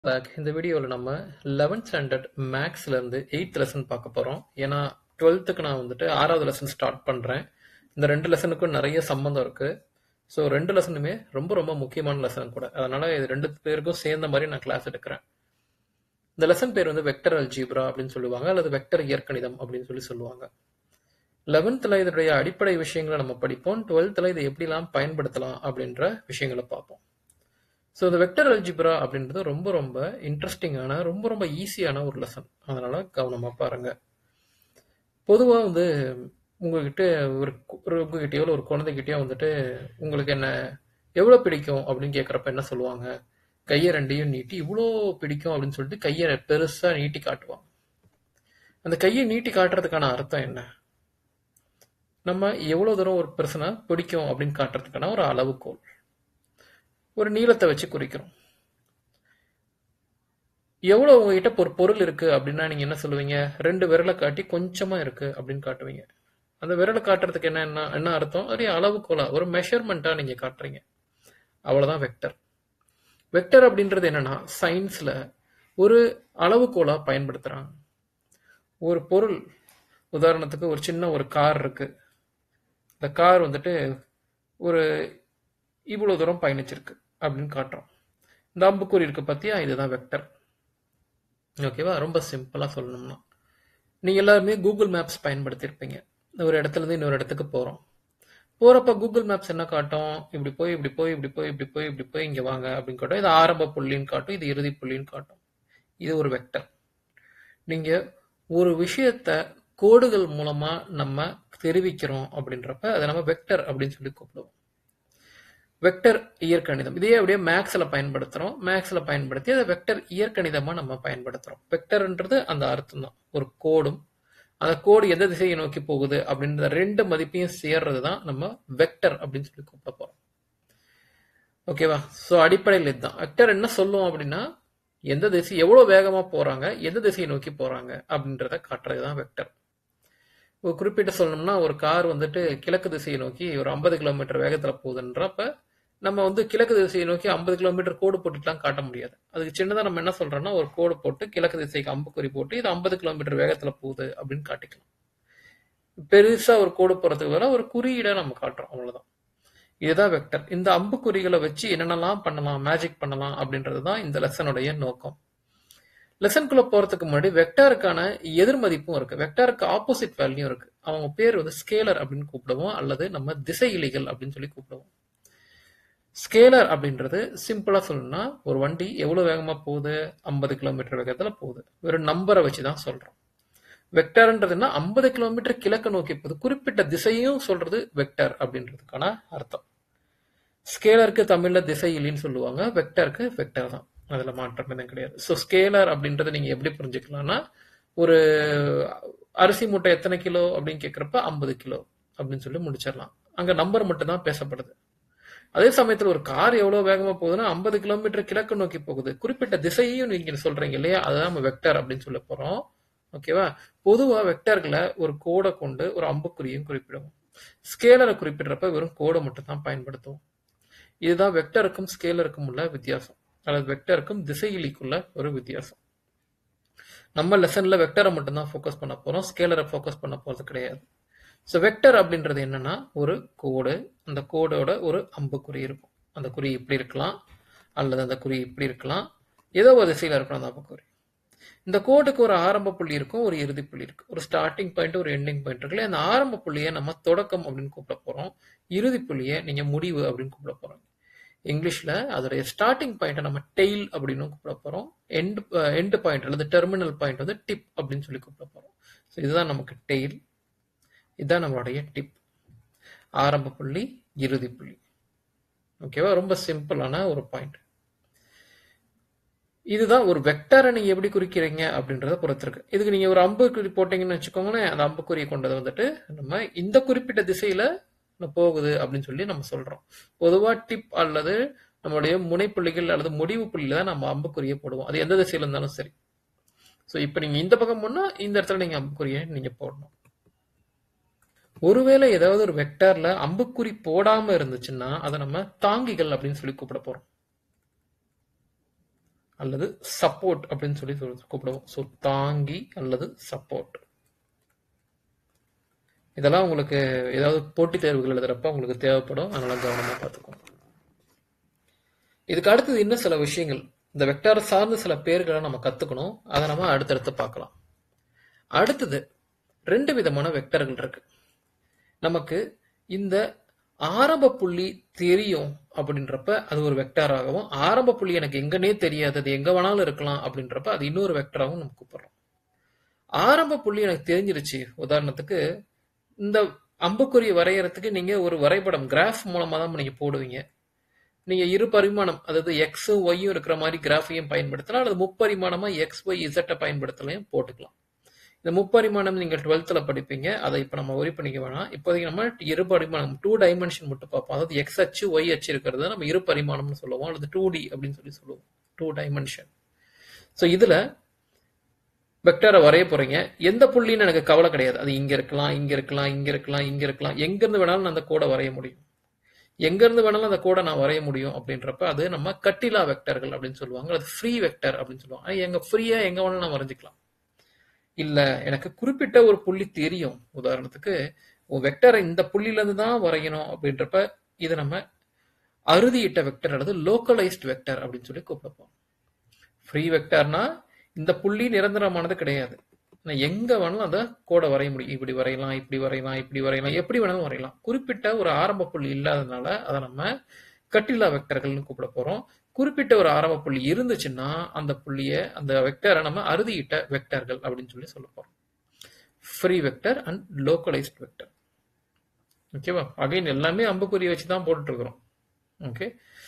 back இந்த வீடியோவில் நம்ம 11th ஸ்டாண்டர்ட் மேக்ஸ்லேருந்து எயித் லெசன் பார்க்க போகிறோம் ஏன்னா டுவெல்த்துக்கு நான் வந்துட்டு ஆறாவது லெசன் ஸ்டார்ட் பண்ணுறேன் இந்த ரெண்டு லெசனுக்கும் நிறைய சம்மந்தம் இருக்குது ஸோ ரெண்டு லெசனுமே ரொம்ப ரொம்ப முக்கியமான லெசன் கூட அதனால் இது ரெண்டு பேருக்கும் சேர்ந்த மாதிரி நான் கிளாஸ் எடுக்கிறேன் இந்த லெசன் பேர் வந்து வெக்டர் அல்ஜீப்ரா அப்படின்னு சொல்லுவாங்க அல்லது வெக்டர் இயற்கணிதம் அப்படின்னு சொல்லி சொல்லுவாங்க லெவன்த்தில் இதனுடைய அடிப்படை விஷயங்களை நம்ம படிப்போம் டுவெல்த்தில் இதை எப்படிலாம் பயன்படுத்தலாம் அப்படின்ற விஷயங்களை பார்ப்போம் ஸோ இந்த வெக்டர் அல்ஜிப்ரா அப்படின்றது ரொம்ப ரொம்ப இன்ட்ரெஸ்டிங்கான ரொம்ப ரொம்ப ஈஸியான ஒரு லெசன் அதனால கவனமாக பாருங்க பொதுவாக வந்து உங்ககிட்ட ஒரு ஒரு உங்ககிட்டயோ இல்லை ஒரு குழந்தைகிட்டயோ வந்துட்டு உங்களுக்கு என்ன எவ்வளோ பிடிக்கும் அப்படின்னு கேட்குறப்ப என்ன சொல்லுவாங்க கையை ரெண்டையும் நீட்டி இவ்வளோ பிடிக்கும் அப்படின்னு சொல்லிட்டு கையை பெருசாக நீட்டி காட்டுவாங்க அந்த கையை நீட்டி காட்டுறதுக்கான அர்த்தம் என்ன நம்ம எவ்வளோ தூரம் ஒரு பர்சனை பிடிக்கும் அப்படின்னு காட்டுறதுக்கான ஒரு அளவுகோல் ஒரு நீளத்தை வச்சு குறிக்கிறோம் எவ்வளோ உங்ககிட்ட ஒரு பொருள் இருக்கு அப்படின்னா நீங்க என்ன சொல்லுவீங்க ரெண்டு விரலை காட்டி கொஞ்சமா இருக்கு அப்படின்னு காட்டுவீங்க அந்த விரலை காட்டுறதுக்கு என்ன என்ன என்ன அர்த்தம் ஒரு அளவுகோலா ஒரு மெஷர்மெண்ட்டா நீங்க காட்டுறீங்க அவ்வளவுதான் வெக்டர் வெக்டர் அப்படின்றது என்னன்னா சயின்ஸ்ல ஒரு அளவுகோலா பயன்படுத்துறாங்க ஒரு பொருள் உதாரணத்துக்கு ஒரு சின்ன ஒரு கார் இருக்கு இந்த கார் வந்துட்டு ஒரு இவ்வளோ தூரம் பயணிச்சிருக்கு அப்படின்னு காட்டுறோம் இந்த அம்புக்குறி இருக்கு பத்தியா இதுதான் வெக்டர் ஓகேவா ரொம்ப சிம்பிளாக சொல்லணும்னா நீங்கள் எல்லாருமே கூகுள் மேப்ஸ் பயன்படுத்தியிருப்பீங்க ஒரு இடத்துல இருந்து இன்னொரு இடத்துக்கு போகிறோம் போகிறப்ப கூகுள் மேப்ஸ் என்ன காட்டும் இப்படி போய் இப்படி போய் இப்படி போய் இப்படி போய் இப்படி போய் இங்கே வாங்க அப்படின்னு காட்டும் இது ஆரம்ப புள்ளின்னு காட்டும் இது இறுதி புள்ளின்னு காட்டும் இது ஒரு வெக்டர் நீங்கள் ஒரு விஷயத்த கோடுகள் மூலமா நம்ம தெரிவிக்கிறோம் அப்படின்றப்ப அதை நம்ம வெக்டர் அப்படின்னு சொல்லி கூப்பிடுவோம் வெக்டர் இயற்கணிதம் இதே அப்படியே மேக்ஸ்ல பயன்படுத்துறோம் மேக்ஸ்ல பயன்படுத்தி அதை வெக்டர் இயற்கணிதமா நம்ம பயன்படுத்துறோம் வெக்டர்ன்றது அந்த அர்த்தம் தான் ஒரு கோடும் அந்த கோடு எந்த திசையை நோக்கி போகுது அப்படின்ற ரெண்டு மதிப்பையும் சேர்றது தான் நம்ம வெக்டர் அப்படின்னு சொல்லி கூப்பிட போறோம் ஓகேவா ஸோ அடிப்படையில் இதுதான் வெக்டர் என்ன சொல்லுவோம் அப்படின்னா எந்த திசை எவ்வளவு வேகமா போறாங்க எந்த திசையை நோக்கி போறாங்க அப்படின்றத காட்டுறது தான் வெக்டர் ஒரு குறிப்பிட்டு சொல்லணும்னா ஒரு கார் வந்துட்டு கிழக்கு திசையை நோக்கி ஒரு ஐம்பது கிலோமீட்டர் வேகத்துல போகுதுன்றப்ப நம்ம வந்து கிழக்கு திசையை நோக்கி ஐம்பது கிலோமீட்டர் கோடு போட்டுலாம் காட்ட முடியாது அதுக்கு சின்னதாக நம்ம என்ன சொல்றோம்னா ஒரு கோடு போட்டு கிழக்கு திசைக்கு அம்புக்குறி போட்டு இது ஐம்பது கிலோமீட்டர் வேகத்துல போகுது அப்படின்னு காட்டிக்கலாம் பெருசா ஒரு கோடு போறதுக்கு வர ஒரு குறியீடை நம்ம காட்டுறோம் அவ்வளவுதான் இதுதான் வெக்டர் இந்த அம்புக்குறிகளை வச்சு என்னென்னலாம் பண்ணலாம் மேஜிக் பண்ணலாம் அப்படின்றது தான் இந்த லெசனுடைய நோக்கம் லெசனுக்குள்ள போறதுக்கு முன்னாடி வெக்டாருக்கான எதிர்மதிப்பும் இருக்கு வெக்டாருக்கு ஆப்போசிட் வேல்யூ இருக்கு அவங்க பேர் வந்து ஸ்கேலர் அப்படின்னு கூப்பிடுவோம் அல்லது நம்ம திசையிலிகள் அப்படின்னு சொல்லி கூப்பிடுவோம் ஸ்கேலர் அப்படின்றது சிம்பிளா சொல்லணும்னா ஒரு வண்டி எவ்வளவு வேகமா போகுது ஐம்பது கிலோமீட்டர் வேகத்துல போகுது வெறும் நம்பரை வச்சுதான் சொல்றோம் வெக்டர்ன்றதுன்னா ஐம்பது கிலோமீட்டர் கிழக்கு நோக்கி போகுது குறிப்பிட்ட திசையும் சொல்றது வெக்டர் அப்படின்றதுக்கான அர்த்தம் ஸ்கேலருக்கு தமிழ்ல திசையிலின்னு சொல்லுவாங்க வெக்டருக்கு வெக்டர் தான் அதுல மாற்றம் எதுவும் கிடையாது ஸோ ஸ்கேலர் அப்படின்றத நீங்க எப்படி புரிஞ்சுக்கலாம்னா ஒரு அரிசி மூட்டை எத்தனை கிலோ அப்படின்னு கேட்குறப்ப ஐம்பது கிலோ அப்படின்னு சொல்லி முடிச்சிடலாம் அங்க நம்பர் மட்டும் தான் பேசப்படுது அதே சமயத்துல ஒரு கார் எவ்வளவு வேகமா போகுதுன்னா ஐம்பது கிலோமீட்டர் கிழக்கு நோக்கி போகுது குறிப்பிட்ட திசையையும் நீங்க சொல்றீங்க இல்லையா அதுதான் நம்ம வெக்டர் அப்படின்னு சொல்ல போறோம் ஓகேவா பொதுவா வெக்டர்களை ஒரு கோடை கொண்டு ஒரு அம்புக்குறியும் குறிப்பிடுவோம் ஸ்கேலரை குறிப்பிடுறப்ப வெறும் கோடை மட்டும் தான் பயன்படுத்துவோம் இதுதான் வெக்டருக்கும் ஸ்கேலருக்கும் உள்ள வித்தியாசம் அல்லது வெக்டருக்கும் திசையிலிக்குள்ள ஒரு வித்தியாசம் நம்ம லெசன்ல வெக்டரை மட்டும்தான் ஃபோக்கஸ் பண்ண போறோம் ஸ்கேலரை ஃபோக்கஸ் பண்ண போறது கிடையாது ஸோ வெக்டர் அப்படின்றது என்னன்னா ஒரு கோடு அந்த கோடோட ஒரு அம்புக்குறி இருக்கும் அந்த குறி இப்படி இருக்கலாம் அல்லது அந்த குறி இப்படி இருக்கலாம் ஏதோ ஒரு திசையில இருக்கணும் அந்த அம்புக்குறி இந்த கோடுக்கு ஒரு ஆரம்ப புள்ளி இருக்கும் ஒரு இறுதி புள்ளி இருக்கு ஒரு ஸ்டார்டிங் பாயிண்ட் ஒரு எண்டிங் பாயிண்ட் இருக்குல்ல அந்த ஆரம்ப புள்ளியை நம்ம தொடக்கம் அப்படின்னு கூப்பிட போறோம் இறுதி புள்ளியை நீங்க முடிவு அப்படின்னு கூப்பிட போறோம் இங்கிலீஷ்ல அதோடைய ஸ்டார்டிங் பாயிண்ட்டை நம்ம டெய்ல் அப்படின்னு கூப்பிட போறோம் எண்ட் எண்ட் பாயிண்ட் அல்லது டெர்மினல் பாயிண்ட் வந்து டிப் அப்படின்னு சொல்லி கூப்பிட போறோம் ஸோ இதுதான் நமக்கு டெய்ல் இதுதான் நம்மளுடைய டிப் ஆரம்ப புள்ளி இறுதி புள்ளி ஓகேவா ரொம்ப சிம்பிளான ஒரு பாயிண்ட் இதுதான் ஒரு வெக்டரை நீங்க எப்படி குறிக்கிறீங்க அப்படின்றத பொறுத்திருக்கு இதுக்கு நீங்க ஒரு அம்புக்குறி போட்டீங்கன்னு வச்சுக்கோங்களேன் அந்த அம்புக்குறியை கொண்டது வந்துட்டு நம்ம இந்த குறிப்பிட்ட திசையில போகுது அப்படின்னு சொல்லி நம்ம சொல்றோம் பொதுவா டிப் அல்லது நம்மளுடைய முனைப்புள்ளிகள் அல்லது முடிவு புள்ளியில தான் நம்ம அம்புக்குறியை போடுவோம் அது எந்த திசையில இருந்தாலும் சரி ஸோ இப்போ நீங்க இந்த பக்கம் போனா இந்த இடத்துல நீங்க அம்புக்குறியை நீங்க போடணும் ஒருவேளை ஏதாவது ஒரு வெக்டர்ல அம்புக்குறி போடாம இருந்துச்சுன்னா அதை நம்ம தாங்கிகள் அப்படின்னு சொல்லி கூப்பிட போறோம் அல்லது சப்போர்ட் அப்படின்னு சொல்லி சொல்~ கூப்பிடுவோம் ஸோ தாங்கி அல்லது சப்போர்ட் இதெல்லாம் உங்களுக்கு ஏதாவது போட்டித் தேர்வுகள் எழுதுறப்ப உங்களுக்கு தேவைப்படும் அதனால கவனமா பார்த்துக்கோங்க இதுக்கு அடுத்தது இன்னும் சில விஷயங்கள் இந்த வெக்டார் சார்ந்த சில பேர்களை நம்ம கத்துக்கணும் அதை நம்ம அடுத்தடுத்து பார்க்கலாம் அடுத்தது ரெண்டு விதமான வெக்டர்கள் இருக்கு நமக்கு இந்த ஆரம்ப புள்ளி தெரியும் அப்படின்றப்ப அது ஒரு வெக்டாராகவும் ஆரம்ப புள்ளி எனக்கு எங்கனே தெரியாது அது எங்க வேணாலும் இருக்கலாம் அப்படின்றப்ப அது இன்னொரு வெக்டராகவும் நம்ம கூப்பிடுறோம் ஆரம்ப புள்ளி எனக்கு தெரிஞ்சிருச்சு உதாரணத்துக்கு இந்த அம்புக்குறி வரையறதுக்கு நீங்க ஒரு வரைபடம் கிராஃப் மூலமா தான் நீங்க போடுவீங்க நீங்க இரு பரிமாணம் அதாவது எக்ஸும் ஒய்யும் இருக்கிற மாதிரி கிராஃபையும் பயன்படுத்தலாம் அல்லது முப்பரிமாணமா எக்ஸ் ஒய் இசட்டை பயன்படுத்தலையும் போட்டுக்கலாம் இந்த முப்பரிமாணம் நீங்க டுவெல்த்ல படிப்பீங்க அதை இப்ப நம்ம ஒரி பண்ணிக்க வேணாம் இப்போதைக்கு நம்ம இரு பரிமாணம் டூ டைமென்ஷன் மட்டும் பார்ப்போம் அதாவது எக்ஸ் அச்சு ஒய் அச்சு இருக்கிறது நம்ம இரு பரிமாணம்னு சொல்லுவோம் அல்லது டூ டி அப்படின்னு சொல்லி சொல்லுவோம் டூ டைமென்ஷன் ஸோ இதுல வெக்டரை வரைய போறீங்க எந்த புள்ளின்னு எனக்கு கவலை கிடையாது அது இங்க இருக்கலாம் இங்க இருக்கலாம் இங்க இருக்கலாம் இங்க இருக்கலாம் எங்க இருந்து வேணாலும் நான் அந்த கோடை வரைய முடியும் எங்க இருந்து வேணாலும் அந்த கோடை நான் வரைய முடியும் அப்படின்றப்ப அது நம்ம கட்டிலா வெக்டர்கள் அப்படின்னு சொல்லுவாங்க அது ஃப்ரீ வெக்டர் அப்படின்னு சொல்லுவாங்க ஆனா, எங்க ஃப்ரீயா எங்க வேணாலும் நான் வரைஞ்சிக்கலாம் இல்ல எனக்கு குறிப்பிட்ட ஒரு புள்ளி தெரியும் உதாரணத்துக்கு உன் வெக்டரை இந்த புள்ளில இருந்து தான் வரையணும் அப்படின்றப்ப இது நம்ம அறுதியிட்ட வெக்டர் அல்லது லோக்கலைஸ்ட் வெக்டர் அப்படின்னு சொல்லி கூப்பிடுப்போம் ஃப்ரீ வெக்டர்னா இந்த புள்ளி நிரந்தரமானது கிடையாது நான் எங்க வேணாலும் அதை கோடை வரைய முடியும் இப்படி வரையலாம் இப்படி வரையலாம் இப்படி வரையலாம் எப்படி வேணாலும் வரையலாம் குறிப்பிட்ட ஒரு ஆரம்ப புள்ளி இல்லாததுனால அதை நம்ம கட்டிலா வெக்டர்கள்னு கூப்பிட போறோம் குறிப்பிட்ட ஒரு ஆரம்ப புள்ளி இருந்துச்சுன்னா அந்த புள்ளிய அந்த வெக்டரை நம்ம அறுதியிட்ட வெக்டர்கள் அப்படின்னு சொல்லி சொல்ல போறோம் free vector and localised vector ஓகேவா அகைன் எல்லாமே அம்புக்குறி வச்சு தான் போட்டுட்டு இருக்கிறோம் ஓகே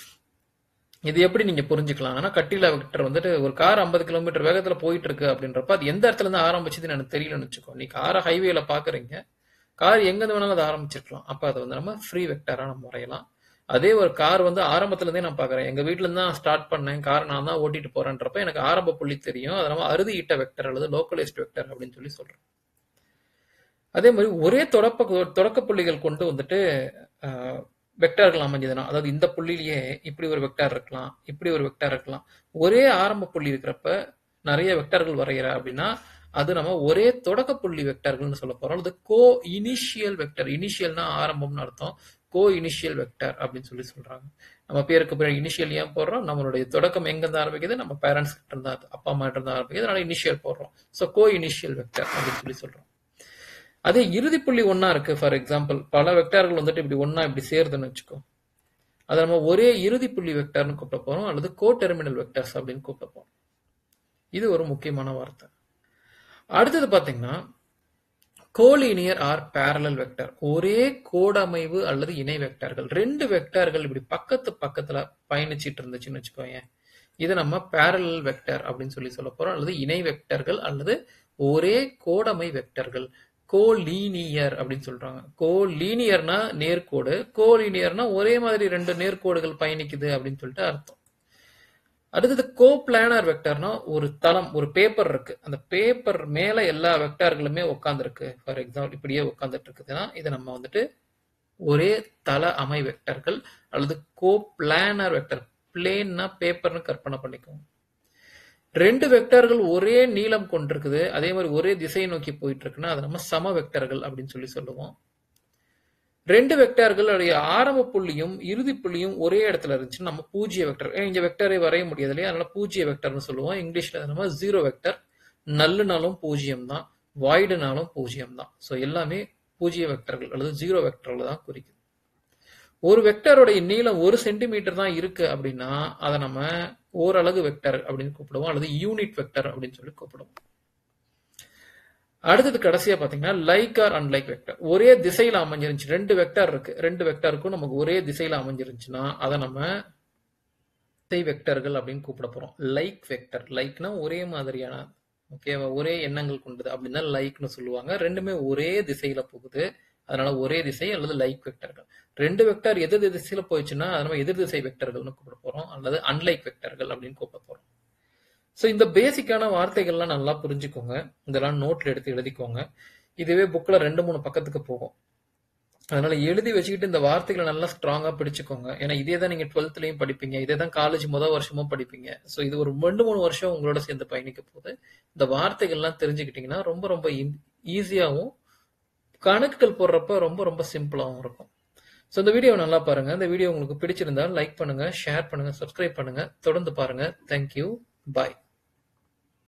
இது எப்படி நீங்க புரிஞ்சுக்கலாம் கட்டில வெக்டர் வந்துட்டு ஒரு கார் ஐம்பது கிலோமீட்டர் வேகத்துல போயிட்டு இருக்கு அப்படின்றப்ப அது எந்த இடத்துல இருந்து ஆரம்பிச்சதுன்னு எனக்கு தெரியலன்னு வச்சுக்கோ நீ காரை ஹைவேல பாக்குறீங்க கார் எங்க இருந்து வேணாலும் அதை ஆரம்பிச்சிருக்கலாம் அப்ப அதை வந்து நம்ம ஃப்ரீ வெக்டரா நம்ம வரையலாம் அதே ஒரு கார் வந்து ஆரம்பத்துல இருந்தே நான் பாக்குறேன் எங்க வீட்ல இருந்து தான் ஸ்டார்ட் பண்ணேன் கார் நான் தான் ஓட்டிட்டு போறேன்றப்ப எனக்கு ஆரம்ப புள்ளி தெரியும் அதை நம்ம அறுதி இட்ட வெக்டர் அல்லது லோக்கலைஸ்ட் வெக்டர் அப்படின்னு சொல்லி சொல்றேன் அதே மாதிரி ஒரே தொடக்க தொடக்க புள்ளிகள் கொண்டு வந்துட்டு வெக்டார்கள் அமைஞ்சதுன்னா அதாவது இந்த புள்ளியிலேயே இப்படி ஒரு வெக்டார் இருக்கலாம் இப்படி ஒரு வெக்டார் இருக்கலாம் ஒரே ஆரம்ப புள்ளி இருக்கிறப்ப நிறைய வெக்டார்கள் வரைகிற அப்படின்னா அது நம்ம ஒரே தொடக்க புள்ளி வெக்டார்கள்னு சொல்ல போறோம் அது கோ இனிஷியல் வெக்டர் இனிஷியல்னா ஆரம்பம்னு அர்த்தம் கோ இனிஷியல் வெக்டர் அப்படின்னு சொல்லி சொல்றாங்க நம்ம பேருக்கு பிறகு இனிஷியல் ஏன் போடுறோம் நம்மளுடைய தொடக்கம் எங்க இருந்து ஆரம்பிக்குது நம்ம பேரண்ட்ஸ் கிட்ட இருந்தா அப்பா அம்மா கிட்ட இருந்தா ஆரம்பிக்குது அதனால இனிஷியல் போடுறோம் ஸோ கோ இனிஷியல் வெக்டர் அப்படின்னு சொல்லி சொல்றோம் அதே இறுதி புள்ளி ஒன்னா இருக்கு ஃபார் எக்ஸாம்பிள் பல வெக்டார்கள் வந்துட்டு இப்படி ஒன்னா இப்படி சேருதுன்னு வச்சுக்கோ அதை நம்ம ஒரே இறுதி புள்ளி வெக்டர்னு கூப்பிட போறோம் அல்லது கோ டெர்மினல் வெக்டர்ஸ் அப்படின்னு கூப்பிட போறோம் இது ஒரு முக்கியமான வார்த்தை அடுத்தது பாத்தீங்கன்னா கோலீனியர் ஆர் பேரலல் வெக்டர் ஒரே கோடமைவு அல்லது இணை வெக்டர்கள் ரெண்டு வெக்டர்கள் இப்படி பக்கத்து பக்கத்துல பயணிச்சிட்டு இருந்துச்சுன்னு வச்சுக்கோங்க இதை நம்ம பேரலல் வெக்டர் அப்படின்னு சொல்லி சொல்ல போறோம் அல்லது இணை வெக்டர்கள் அல்லது ஒரே கோடமை வெக்டர்கள் கோலீனியர் அப்படின்னு சொல்றாங்க கோலீனியர்னா நேர்கோடு கோலீனியர்னா ஒரே மாதிரி ரெண்டு நேர்கோடுகள் பயணிக்குது அப்படின்னு சொல்லிட்டு அர்த்தம் அடுத்தது கோ பிளானர் வெக்டர்னா ஒரு தளம் ஒரு பேப்பர் இருக்கு அந்த பேப்பர் மேல எல்லா வெக்டார்களுமே உட்காந்துருக்கு ஃபார் எக்ஸாம்பிள் இப்படியே உட்காந்துட்டு இருக்குதுன்னா இதை நம்ம வந்துட்டு ஒரே தள அமை வெக்டர்கள் அல்லது கோ பிளானர் வெக்டர் பிளேன்னா பேப்பர்னு கற்பனை பண்ணிக்கோங்க ரெண்டு வெக்டர்கள் ஒரே நீளம் கொண்டிருக்குது அதே மாதிரி ஒரே திசையை நோக்கி போயிட்டு இருக்குன்னா அதை நம்ம சம வெக்டர்கள் அப்படின்னு சொல்லி சொல்லுவோம் ரெண்டு வெக்டார்கள் ஆரம்ப புள்ளியும் இறுதி புள்ளியும் ஒரே இடத்துல இருந்துச்சு நம்ம பூஜ்ய வெக்டர் இங்க வெக்டரை வரைய முடியாது இல்லையா அதனால பூஜ்ய வெக்டர்னு சொல்லுவோம் இங்கிலீஷ்ல நம்ம ஜீரோ வெக்டர் நல்லுனாலும் பூஜ்ஜியம் தான் வாய்டுனாலும் பூஜ்ஜியம் தான் ஸோ எல்லாமே பூஜ்ய வெக்டர்கள் அல்லது ஜீரோ வெக்டர்கள் தான் குறிக்குது ஒரு வெக்டருடைய நீளம் ஒரு சென்டிமீட்டர் தான் இருக்கு அப்படின்னா அதை நம்ம ஓரலகு வெக்டர் அப்படின்னு கூப்பிடுவோம் அல்லது யூனிட் வெக்டர் அப்படின்னு சொல்லி கூப்பிடுவோம் அடுத்தது கடைசியா பாத்தீங்கன்னா லைக் ஆர் அன்லைக் வெக்டர் ஒரே திசையில அமைஞ்சிருந்துச்சு ரெண்டு வெக்டர் இருக்கு ரெண்டு வெக்டருக்கும் நமக்கு ஒரே திசையில அமைஞ்சிருந்துச்சுன்னா அதை நம்ம திசை வெக்டர்கள் அப்படின்னு கூப்பிட போறோம் லைக் வெக்டர் லைக்னா ஒரே மாதிரியான ஓகேவா ஒரே எண்ணங்கள் கொண்டது அப்படின்னு லைக்னு சொல்லுவாங்க ரெண்டுமே ஒரே திசையில போகுது அதனால ஒரே திசை அல்லது லைக் வெக்டர்கள் ரெண்டு வெக்டர் எதிர் திசையில போயிடுச்சுன்னா அதை நம்ம எதிர் திசை வெக்டர்கள்னு கூப்பிட போறோம் அல்லது அன்லைக் வெக்டர்கள் அப்படின்னு கூப்பிட போறோம் ஸோ இந்த பேசிக்கான வார்த்தைகள்லாம் நல்லா புரிஞ்சுக்கோங்க இதெல்லாம் நோட்ல எடுத்து எழுதிக்கோங்க இதுவே புக்ல ரெண்டு மூணு பக்கத்துக்கு போகும் அதனால எழுதி வச்சுக்கிட்டு இந்த வார்த்தைகளை நல்லா ஸ்ட்ராங்கா பிடிச்சுக்கோங்க ஏன்னா இதே தான் நீங்க டுவெல்த்லயும் படிப்பீங்க இதே தான் காலேஜ் முதல் வருஷமும் படிப்பீங்க ஸோ இது ஒரு ரெண்டு மூணு வருஷம் உங்களோட சேர்ந்து பயணிக்க போகுது இந்த வார்த்தைகள்லாம் தெரிஞ்சுக்கிட்டீங்கன்னா ரொம்ப ரொம்ப ஈஸியாகவும் கணக்குகள் போடுறப்ப ரொம்ப ரொம்ப சிம்பிளாகவும் இருக்கும் ஸோ இந்த வீடியோ நல்லா பாருங்க இந்த வீடியோ உங்களுக்கு பிடிச்சிருந்தா லைக் பண்ணுங்க ஷேர் பண்ணுங்க சப்ஸ்கிரைப் பண்ணுங்க தொடர்ந்து பாருங்க தேங்க்யூ பாய்